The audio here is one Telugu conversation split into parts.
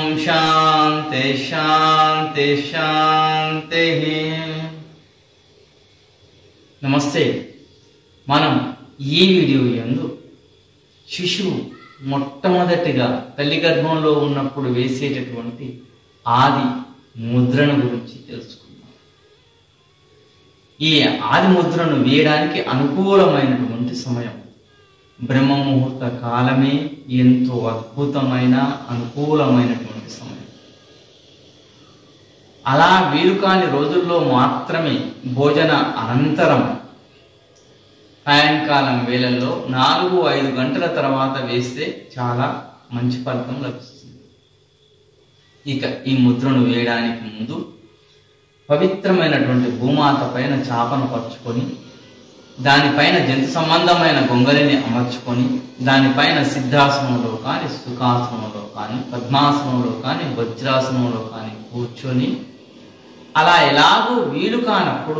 శాంతి శాంతి శాంతి నమస్తే మనం ఈ వీడియో యందు శిశువు మొట్టమొదటిగా తల్లి గర్భంలో ఉన్నప్పుడు వేసేటటువంటి ఆది ముద్రను గురించి తెలుసుకుందాం ఈ ఆది ముద్రను వేయడానికి అనుకూలమైనటువంటి సమయం బ్రహ్మ ముహూర్త కాలమే ఎంతో అద్భుతమైన అనుకూలమైనటువంటి సమయం అలా వీలు కాని రోజుల్లో మాత్రమే భోజన అనంతరం సాయంకాలం వేళల్లో నాలుగు ఐదు గంటల తర్వాత వేస్తే చాలా మంచి ఫలితం లభిస్తుంది ఇక ఈ ముద్రను వేయడానికి ముందు పవిత్రమైనటువంటి భూమాత పైన చాపను పరుచుకొని దానిపైన జంతు సంబంధమైన గొంగలిని అమర్చుకొని దానిపైన సిద్ధాసనంలో కానీ సుఖాసనంలో కానీ పద్మాసనంలో కానీ వజ్రాసనంలో కానీ కూర్చొని అలా ఎలాగూ వీలు కానప్పుడు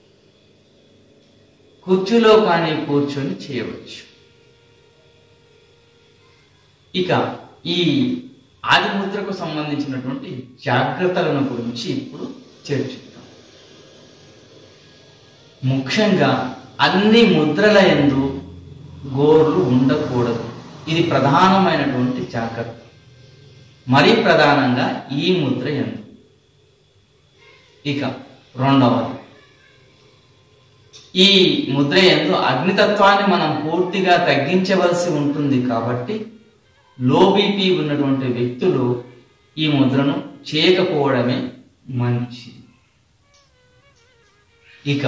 కుర్చీలో కానీ కూర్చొని చేయవచ్చు ఇక ఈ ఆదిముద్రకు సంబంధించినటువంటి జాగ్రత్తలను గురించి ఇప్పుడు చర్చిద్దాం ముఖ్యంగా అన్ని ముద్రల ఎందు గోర్లు ఉండకూడదు ఇది ప్రధానమైనటువంటి జాగ్రత్త మరీ ప్రధానంగా ఈ ముద్ర ఎందు ఇక రెండవది ఈ ముద్ర ఎందు అగ్నితత్వాన్ని మనం పూర్తిగా తగ్గించవలసి ఉంటుంది కాబట్టి లో బీపీ ఉన్నటువంటి వ్యక్తులు ఈ ముద్రను చేయకపోవడమే మంచిది ఇక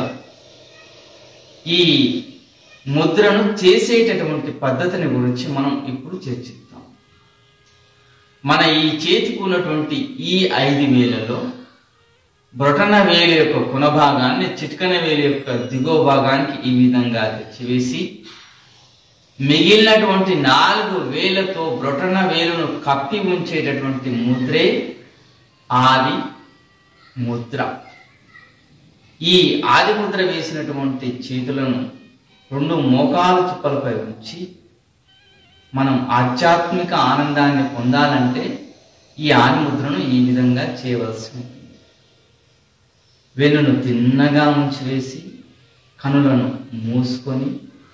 ఈ ముద్రను చేసేటటువంటి పద్ధతిని గురించి మనం ఇప్పుడు చర్చిద్దాం మన ఈ చేతికి ఉన్నటువంటి ఈ ఐదు వేలలో బ్రొటన వేలు యొక్క కుణ భాగాన్ని చిట్కన వేలు యొక్క దిగువ భాగానికి ఈ విధంగా తెచ్చివేసి మిగిలినటువంటి నాలుగు వేలతో బ్రొటన వేలును కప్పి ఉంచేటటువంటి ముద్రే ఆది ముద్ర ఈ ఆది ముద్ర వేసినటువంటి చేతులను రెండు మోకాల చుప్పలపై ఉంచి మనం ఆధ్యాత్మిక ఆనందాన్ని పొందాలంటే ఈ ఆది ముద్రను ఈ విధంగా చేయవలసి ఉంటుంది వెన్నును తిన్నగా ఉంచివేసి కనులను మూసుకొని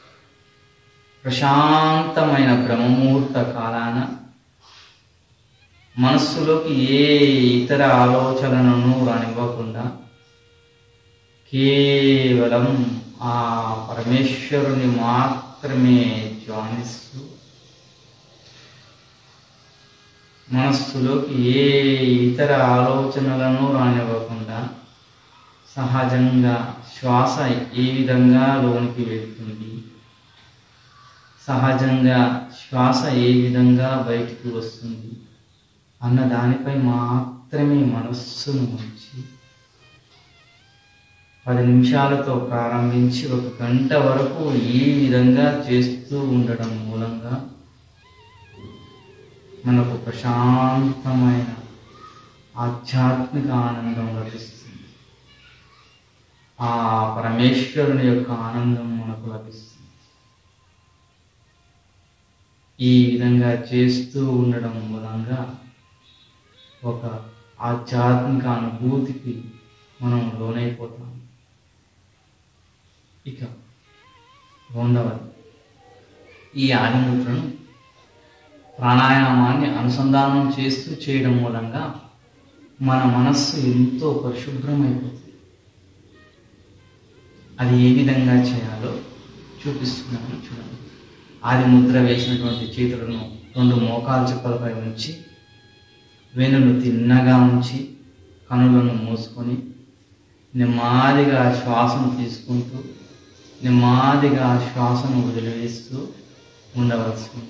ప్రశాంతమైన బ్రహ్మముహూర్త కాలాన మనస్సులోకి ఏ ఇతర ఆలోచనలను రానివ్వకుండా కేవలం ఆ పరమేశ్వరుని మాత్రమే ధ్యానిస్తూ మనస్సులోకి ఏ ఇతర ఆలోచనలను రానివ్వకుండా సహజంగా శ్వాస ఏ విధంగా లోనికి వెళ్తుంది సహజంగా శ్వాస ఏ విధంగా బయటికి వస్తుంది అన్న దానిపై మాత్రమే మనస్సును ఉంచి పది నిమిషాలతో ప్రారంభించి ఒక గంట వరకు ఈ విధంగా చేస్తూ ఉండడం మూలంగా మనకు ప్రశాంతమైన ఆధ్యాత్మిక ఆనందం లభిస్తుంది ఆ పరమేశ్వరుని యొక్క ఆనందం మనకు లభిస్తుంది ఈ విధంగా చేస్తూ ఉండడం మూలంగా ఒక ఆధ్యాత్మిక అనుభూతికి మనం లోనైపోతాం ఇక రెండవది ఈ ఆదిముద్రను ప్రాణాయామాన్ని అనుసంధానం చేస్తూ చేయడం మూలంగా మన మనస్సు ఎంతో పరిశుభ్రమైపోతుంది అది ఏ విధంగా చేయాలో చూపిస్తున్నాను చూడండి ఆది ముద్ర వేసినటువంటి చేతులను రెండు మోకాలు చుక్కలపై ఉంచి వెనును తిన్నగా ఉంచి కనులను మూసుకొని నెమ్మదిగా శ్వాసను తీసుకుంటూ నెమ్మదిగా శ్వాసను వదిలివేస్తూ ఉండవలసి ఉంటుంది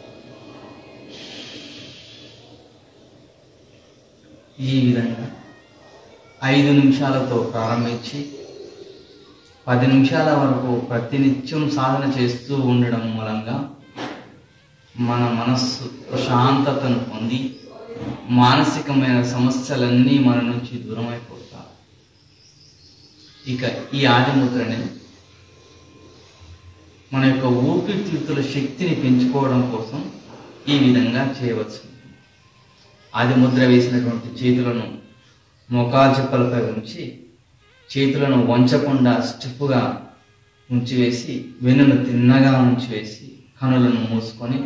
ఈ విధంగా ఐదు నిమిషాలతో ప్రారంభించి పది నిమిషాల వరకు ప్రతినిత్యం సాధన చేస్తూ ఉండడం మూలంగా మన మనస్సు ప్రశాంతతను పొంది మానసికమైన సమస్యలన్నీ మన నుంచి దూరం అయిపోతాయి ఇక ఈ ఆదిముద్రని మన యొక్క ఊపిరితిత్తుల శక్తిని పెంచుకోవడం కోసం ఈ విధంగా చేయవచ్చు ఆదిముద్ర వేసినటువంటి చేతులను మోకాలు చెప్పలపై ఉంచి చేతులను వంచకుండా స్టిఫ్గా ఉంచివేసి వెన్నును తిన్నగా ఉంచివేసి కనులను మూసుకొని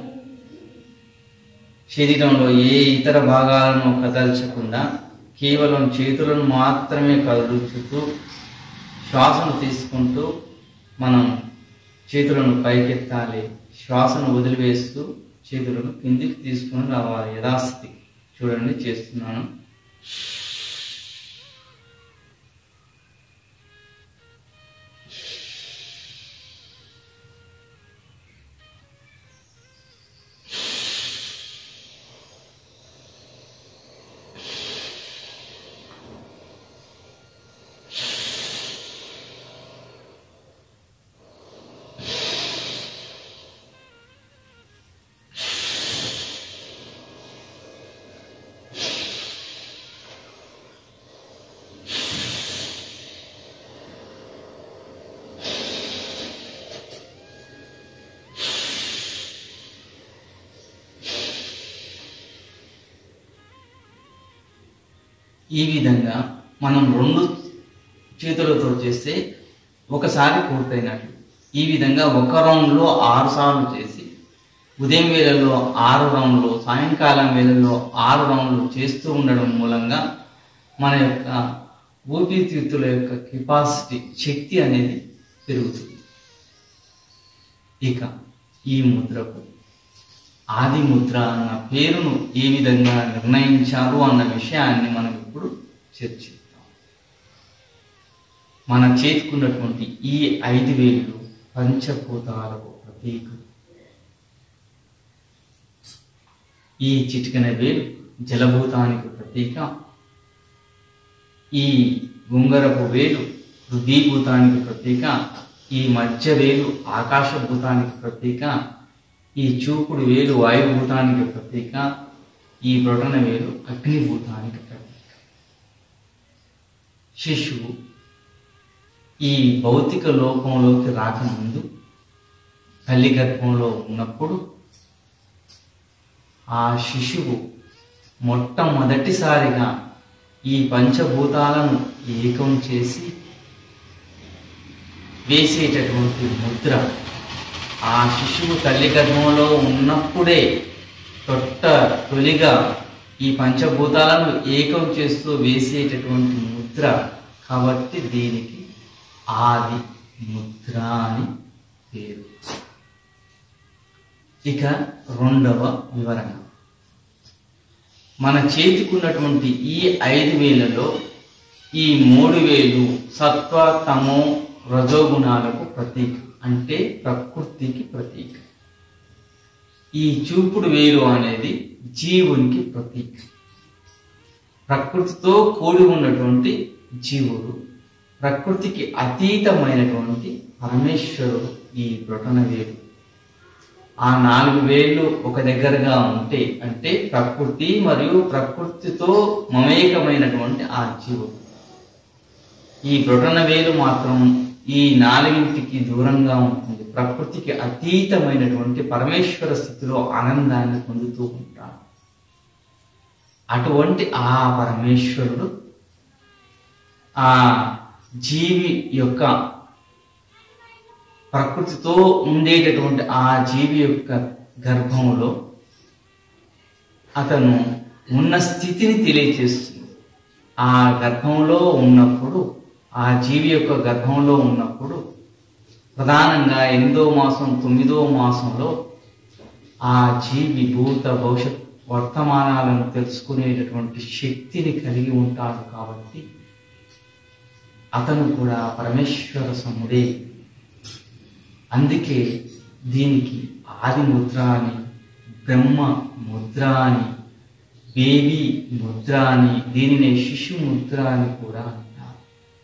శరీరంలో ఏ ఇతర భాగాలను కదల్చకుండా కేవలం చేతులను మాత్రమే కదులుచుతూ శ్వాసను తీసుకుంటూ మనం చేతులను పైకెత్తాలి శ్వాసను వదిలివేస్తూ చేతులను కిందికి తీసుకొని రావాలి యథాస్థితి చూడండి చేస్తున్నాను ఈ విధంగా మనం రెండు చేతులతో చేస్తే ఒకసారి పూర్తయినట్లు ఈ విధంగా ఒక రౌండ్లో ఆరు సార్లు చేసి ఉదయం వేళల్లో ఆరు రౌండ్లు సాయంకాలం వేళల్లో ఆరు రౌండ్లు చేస్తూ ఉండడం మూలంగా మన యొక్క ఊపిరితిత్తుల యొక్క కెపాసిటీ శక్తి అనేది పెరుగుతుంది ఇక ఈ ముద్రకు ఆది ముద్ర అన్న పేరును ఏ విధంగా నిర్ణయించారు అన్న విషయాన్ని మనం ఇప్పుడు చర్చిద్దాం మన చేతికున్నటువంటి ఈ ఐదు వేలు పంచభూతాలకు ప్రతీక ఈ చిటికన వేలు జలభూతానికి ప్రతీక ఈ గుంగరపు వేలు హృదీభూతానికి ప్రతీక ఈ మధ్య వేలు ఆకాశభూతానికి ప్రతీక ఈ చూపుడు వేలు వాయుభూతానికి ప్రతీక ఈ బ్రొటన వేలు అగ్నిభూతానికి ప్రతీక శిశువు ఈ భౌతిక లోకంలోకి రాకముందు తల్లి గర్భంలో ఉన్నప్పుడు ఆ శిశువు మొట్టమొదటిసారిగా ఈ పంచభూతాలను ఏకం చేసి వేసేటటువంటి ముద్ర ఆ శిశువు తల్లి గర్భంలో ఉన్నప్పుడే తొట్ట తొలిగా ఈ పంచభూతాలను ఏకం చేస్తూ వేసేటటువంటి ముద్ర కాబట్టి దీనికి ఆది ముద్ర అని పేరు ఇక రెండవ వివరణ మన చేతికున్నటువంటి ఈ ఐదు వేలలో ఈ మూడు వేలు సత్వ తమో రజోగుణాలకు ప్రతీక అంటే ప్రకృతికి ప్రతీక ఈ చూపుడు వేలు అనేది జీవునికి ప్రతీక ప్రకృతితో కూడి ఉన్నటువంటి జీవుడు ప్రకృతికి అతీతమైనటువంటి పరమేశ్వరుడు ఈ బ్రొటన వేలు ఆ నాలుగు వేళ్ళు ఒక దగ్గరగా ఉంటే అంటే ప్రకృతి మరియు ప్రకృతితో మమేకమైనటువంటి ఆ జీవుడు ఈ బ్రొటన వేలు మాత్రం ఈ నాలుగింటికి దూరంగా ఉంటుంది ప్రకృతికి అతీతమైనటువంటి పరమేశ్వర స్థితిలో ఆనందాన్ని పొందుతూ ఉంటాడు అటువంటి ఆ పరమేశ్వరుడు ఆ జీవి యొక్క ప్రకృతితో ఉండేటటువంటి ఆ జీవి యొక్క గర్భంలో అతను ఉన్న స్థితిని తెలియచేస్తుంది ఆ గర్భంలో ఉన్నప్పుడు ఆ జీవి యొక్క గర్భంలో ఉన్నప్పుడు ప్రధానంగా ఎనిమిదో మాసం తొమ్మిదో మాసంలో ఆ జీవి భూత భవిష్యత్ వర్తమానాలను తెలుసుకునేటటువంటి శక్తిని కలిగి ఉంటాడు కాబట్టి అతను కూడా పరమేశ్వర సముడే అందుకే దీనికి ఆది ముద్ర అని బ్రహ్మ ముద్ర అని బేబీ ముద్ర అని దీనినే శిశు ముద్ర అని కూడా అంటారు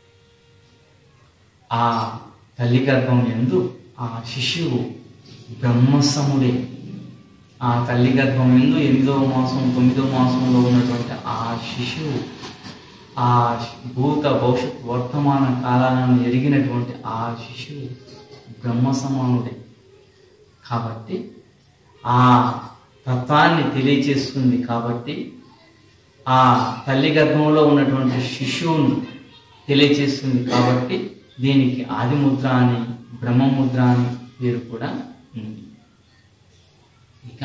ఆ తల్లి గర్భం ఎందు ఆ శిశువు బ్రహ్మసముడే ఆ తల్లి గర్భం ఎందు ఎనిమిదవ మాసం తొమ్మిదవ మాసంలో ఉన్నటువంటి ఆ శిశువు ఆ భూత భవిష్యత్ వర్తమాన కాలాలను ఎరిగినటువంటి ఆ శిశువు బ్రహ్మ సమానుడే కాబట్టి ఆ తత్వాన్ని తెలియచేస్తుంది కాబట్టి ఆ తల్లి గర్భంలో ఉన్నటువంటి శిశువును తెలియచేస్తుంది కాబట్టి దీనికి ఆదిముద్ర అని బ్రహ్మముద్ర అని పేరు కూడా ఉంది ఇక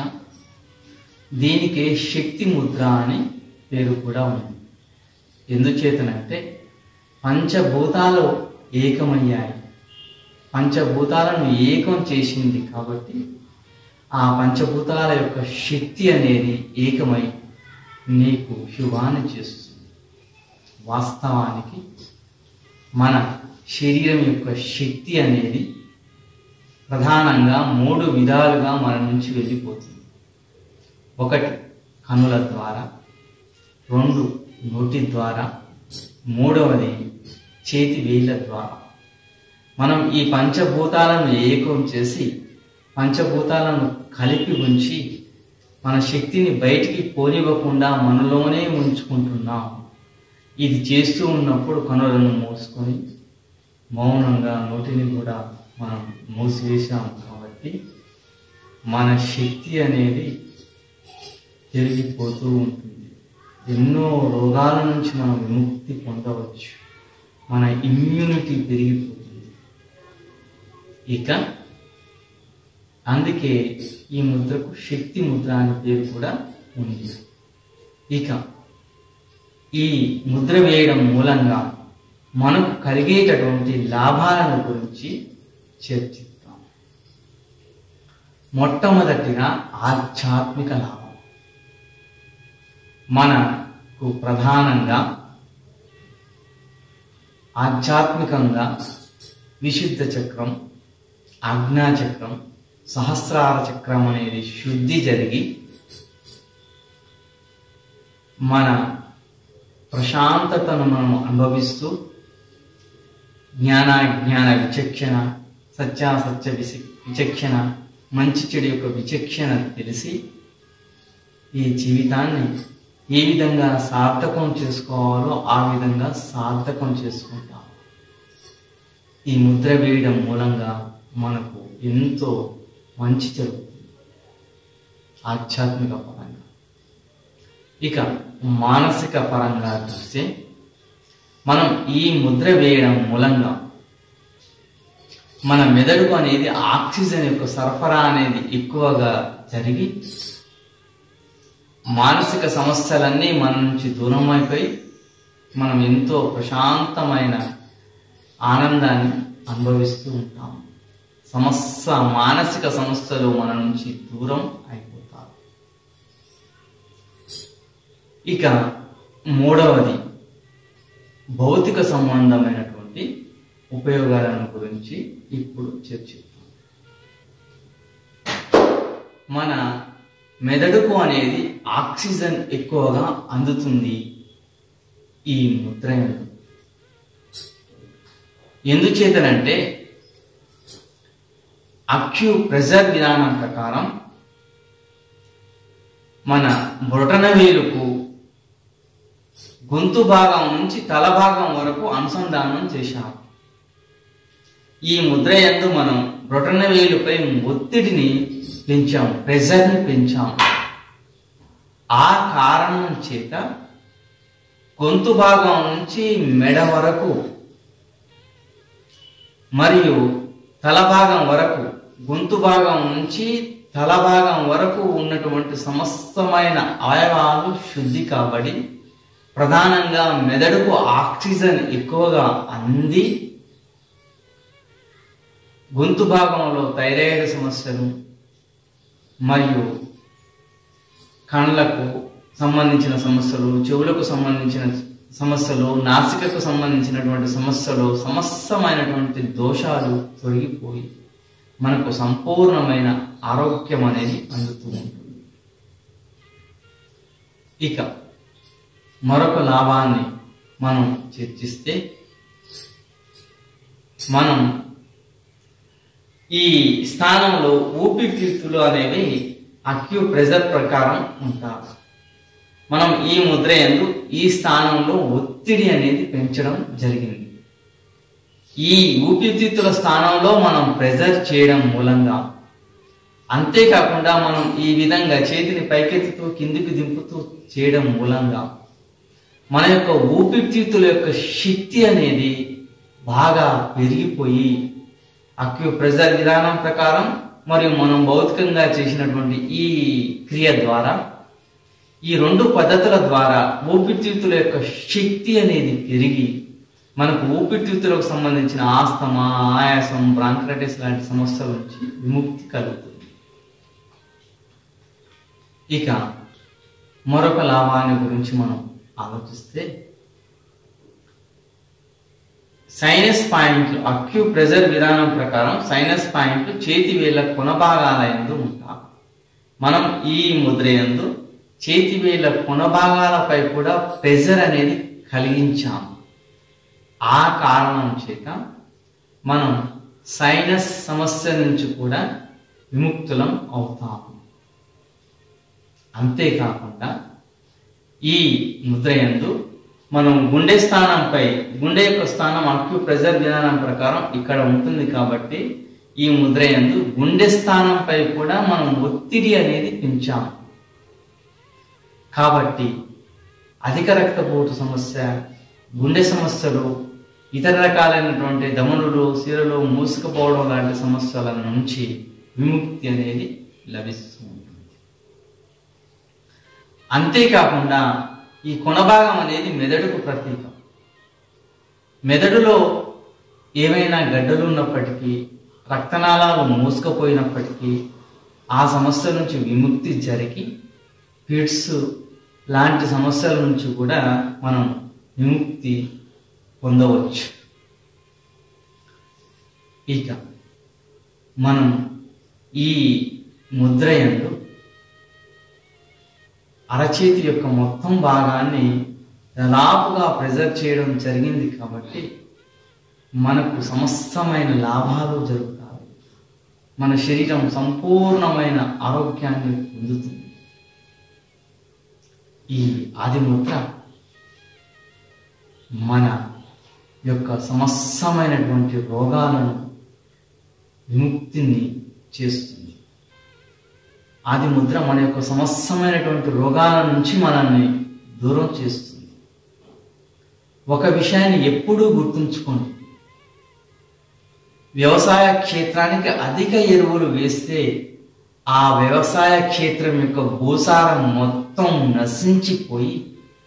దీనికి శక్తి ముద్ర అని పేరు కూడా ఉంది ఎందుచేతనంటే పంచభూతాలు ఏకమయ్యాయి పంచభూతాలను ఏకం చేసింది కాబట్టి ఆ పంచభూతాల యొక్క శక్తి అనేది ఏకమై నీకు శుభాన్ని చేస్తుంది వాస్తవానికి మన శరీరం యొక్క శక్తి అనేది ప్రధానంగా మూడు విధాలుగా మన నుంచి వెళ్ళిపోతుంది ఒకటి కనుల ద్వారా రెండు నోటి ద్వారా మూడవది చేతి వేళ్ళ ద్వారా మనం ఈ పంచభూతాలను ఏకం చేసి పంచభూతాలను కలిపి ఉంచి మన శక్తిని బయటికి పోనివ్వకుండా మనలోనే ఉంచుకుంటున్నాం ఇది చేస్తూ ఉన్నప్పుడు కనులను మూసుకొని మౌనంగా నోటిని కూడా మనం మూసివేశాం కాబట్టి మన శక్తి అనేది పెరిగిపోతూ ఉంటుంది ఎన్నో రోగాల నుంచి మనం విముక్తి పొందవచ్చు మన ఇమ్యూనిటీ పెరిగిపోతుంది ఇక అందుకే ఈ ముద్రకు శక్తి ముద్ర అనే పేరు కూడా ఉంది ఇక ఈ ముద్ర వేయడం మూలంగా మనకు కలిగేటటువంటి లాభాలను గురించి చర్చిద్దాం మొట్టమొదటిగా ఆధ్యాత్మిక లాభం మనకు ప్రధానంగా ఆధ్యాత్మికంగా విశుద్ధ చక్రం ఆజ్ఞా చక్రం సహస్రార చక్రం అనేది శుద్ధి జరిగి మన ప్రశాంతతను మనం అనుభవిస్తూ జ్ఞానాజ్ఞాన విచక్షణ సత్యాసత్య విసి విచక్షణ మంచి చెడు యొక్క విచక్షణ తెలిసి ఈ జీవితాన్ని ఏ విధంగా సార్థకం చేసుకోవాలో ఆ విధంగా సార్థకం చేసుకుంటాం ఈ ముద్ర వేయడం మూలంగా మనకు ఎంతో మంచి జరుగుతుంది ఆధ్యాత్మిక పరంగా ఇక మానసిక పరంగా చూస్తే మనం ఈ ముద్ర వేయడం మూలంగా మన మెదడుకు అనేది ఆక్సిజన్ యొక్క సరఫరా అనేది ఎక్కువగా జరిగి మానసిక సమస్యలన్నీ మన నుంచి దూరం అయిపోయి మనం ఎంతో ప్రశాంతమైన ఆనందాన్ని అనుభవిస్తూ ఉంటాం సమస్య మానసిక సమస్యలు మన నుంచి దూరం అయిపోతారు ఇక మూడవది భౌతిక సంబంధమైనటువంటి ఉపయోగాలను గురించి ఇప్పుడు చర్చిద్దాం మన మెదడుకు అనేది ఆక్సిజన్ ఎక్కువగా అందుతుంది ఈ ముద్ర యందు. ఎందుచేతనంటే అక్యూ ప్రెజర్ విధానం ప్రకారం మన బొటన వేలుకు గొంతు భాగం నుంచి తల భాగం వరకు అనుసంధానం చేశాం ఈ ముద్ర యందు మనం బొటన వేలుపై ఒత్తిడిని పెంచాం ప్రెజర్ని పెంచాం ఆ కారణం చేత గొంతు భాగం నుంచి మెడ వరకు మరియు తల భాగం వరకు గొంతు భాగం నుంచి తల భాగం వరకు ఉన్నటువంటి సమస్తమైన అవయవాలు శుద్ధి కాబడి ప్రధానంగా మెదడుకు ఆక్సిజన్ ఎక్కువగా అంది గొంతు భాగంలో థైరాయిడ్ సమస్యలు మరియు కళ్ళకు సంబంధించిన సమస్యలు చెవులకు సంబంధించిన సమస్యలు నాసికకు సంబంధించినటువంటి సమస్యలు సమస్తమైనటువంటి దోషాలు తొలగిపోయి మనకు సంపూర్ణమైన ఆరోగ్యం అనేది అందుతూ ఉంటుంది ఇక మరొక లాభాన్ని మనం చర్చిస్తే మనం ఈ స్థానంలో ఊపిరితిత్తులు అనేవి అక్యూ ప్రెజర్ ప్రకారం ఉంటారు మనం ఈ ముద్ర యందు ఈ స్థానంలో ఒత్తిడి అనేది పెంచడం జరిగింది ఈ ఊపిరితిత్తుల స్థానంలో మనం ప్రెజర్ చేయడం మూలంగా అంతేకాకుండా మనం ఈ విధంగా చేతిని పైకెత్తుతూ కిందికి దింపుతూ చేయడం మూలంగా మన యొక్క ఊపిరితిత్తుల యొక్క శక్తి అనేది బాగా పెరిగిపోయి అక్యూ ప్రెజర్ విధానం ప్రకారం మరియు మనం భౌతికంగా చేసినటువంటి ఈ క్రియ ద్వారా ఈ రెండు పద్ధతుల ద్వారా ఊపిరితిత్తుల యొక్క శక్తి అనేది పెరిగి మనకు ఊపిరితిత్తులకు సంబంధించిన ఆస్తమా ఆయాసం బ్రాంక్రైటిస్ లాంటి సమస్యల నుంచి విముక్తి కలుగుతుంది ఇక మరొక లాభాన్ని గురించి మనం ఆలోచిస్తే సైనస్ పాయింట్లు అక్యూ ప్రెజర్ విధానం ప్రకారం సైనస్ పాయింట్లు చేతి వేళ్ల కొనభాగాల ఎందు ఉంటాయి మనం ఈ ముద్ర యందు చేతి వేళ్ల కొనభాగాలపై కూడా ప్రెజర్ అనేది కలిగించాము ఆ కారణం చేత మనం సైనస్ సమస్య నుంచి కూడా విముక్తులం అవుతాము అంతేకాకుండా ఈ ముద్రయందు మనం గుండె స్థానంపై గుండె యొక్క స్థానం అక్యూ ప్రెజర్ విధానం ప్రకారం ఇక్కడ ఉంటుంది కాబట్టి ఈ ముద్రయందు గుండె స్థానంపై కూడా మనం ఒత్తిడి అనేది పెంచాము కాబట్టి అధిక రక్తపోటు సమస్య గుండె సమస్యలు ఇతర రకాలైనటువంటి దమనులు సిరలు మూసుకుపోవడం లాంటి సమస్యల నుంచి విముక్తి అనేది లభిస్తూ ఉంటుంది అంతేకాకుండా ఈ కొనభాగం అనేది మెదడుకు ప్రతీకం మెదడులో ఏవైనా గడ్డలు ఉన్నప్పటికీ రక్తనాళాలు మూసుకుపోయినప్పటికీ ఆ సమస్య నుంచి విముక్తి జరిగి పిట్స్ లాంటి సమస్యల నుంచి కూడా మనం విముక్తి పొందవచ్చు ఇక మనం ఈ ముద్రయంలో అరచేతి యొక్క మొత్తం భాగాన్ని దాదాపుగా ప్రెజర్ చేయడం జరిగింది కాబట్టి మనకు సమస్తమైన లాభాలు జరుగుతాయి మన శరీరం సంపూర్ణమైన ఆరోగ్యాన్ని పొందుతుంది ఈ ఆదిముద్ర మన యొక్క సమస్తమైనటువంటి రోగాలను విముక్తిని చేస్తుంది ఆది ముద్ర మన యొక్క సమస్తమైనటువంటి రోగాల నుంచి మనల్ని దూరం చేస్తుంది ఒక విషయాన్ని ఎప్పుడూ గుర్తుంచుకోండి వ్యవసాయ క్షేత్రానికి అధిక ఎరువులు వేస్తే ఆ వ్యవసాయ క్షేత్రం యొక్క భూసారం మొత్తం నశించిపోయి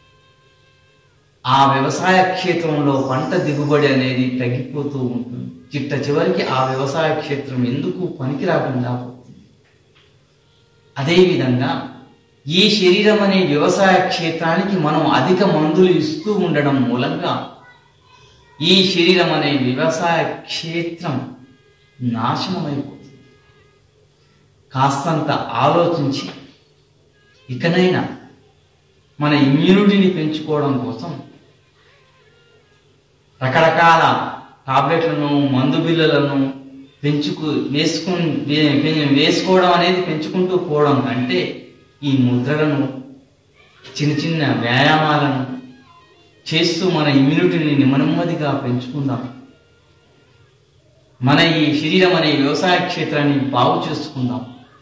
ఆ వ్యవసాయ క్షేత్రంలో పంట దిగుబడి అనేది తగ్గిపోతూ ఉంటుంది చిట్ట చివరికి ఆ వ్యవసాయ క్షేత్రం ఎందుకు పనికి రాకుండా పోతుంది అదేవిధంగా ఈ శరీరం అనే వ్యవసాయ క్షేత్రానికి మనం అధిక మందులు ఇస్తూ ఉండడం మూలంగా ఈ శరీరం అనే వ్యవసాయ క్షేత్రం నాశనమైపోతుంది కాస్తంత ఆలోచించి ఇకనైనా మన ఇమ్యూనిటీని పెంచుకోవడం కోసం రకరకాల టాబ్లెట్లను మందు బిళ్ళలను పెంచుకు వేసుకు వే- వేసుకోవడం అనేది పెంచుకుంటూ పోవడం కంటే ఈ ముద్రలను చిన్న చిన్న వ్యాయామాలను చేస్తూ మన ఇమ్యూనిటీని నెమ్మదిగా పెంచుకుందాం మన ఈ శరీరం అనే వ్యవసాయ క్షేత్రాన్ని బాగు చేసుకుందాం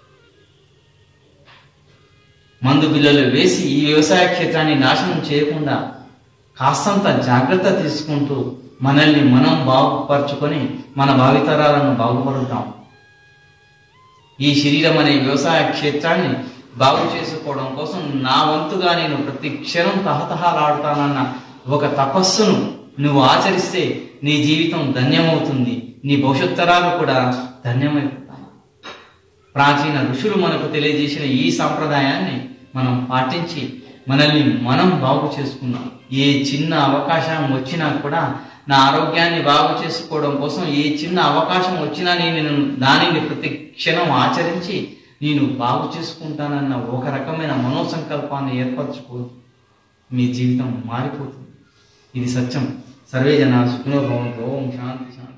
మందు బిల్లలు వేసి ఈ వ్యవసాయ క్షేత్రాన్ని నాశనం చేయకుండా కాస్తంత జాగ్రత్త తీసుకుంటూ మనల్ని మనం బాగుపరుచుకొని మన భావితరాలను బాగుపడుతాం ఈ శరీరం అనే వ్యవసాయ క్షేత్రాన్ని బాగు చేసుకోవడం కోసం నా వంతుగా నేను ప్రతి క్షణం తహతహాలాడుతానన్న ఒక తపస్సును నువ్వు ఆచరిస్తే నీ జీవితం ధన్యమవుతుంది నీ భవిష్యత్ తరాలు కూడా ధన్యమైపోతాయి ప్రాచీన ఋషులు మనకు తెలియజేసిన ఈ సాంప్రదాయాన్ని మనం పాటించి మనల్ని మనం బాగు చేసుకున్నాం ఏ చిన్న అవకాశం వచ్చినా కూడా నా ఆరోగ్యాన్ని బాగు చేసుకోవడం కోసం ఏ చిన్న అవకాశం వచ్చినా నేను దానిని ప్రతి క్షణం ఆచరించి నేను బాగు చేసుకుంటానన్న ఒక రకమైన మనోసంకల్పాన్ని ఏర్పరచుకో మీ జీవితం మారిపోతుంది ఇది సత్యం సర్వే జన సుఖినో భవంతో ఓం శాంతి శాంతి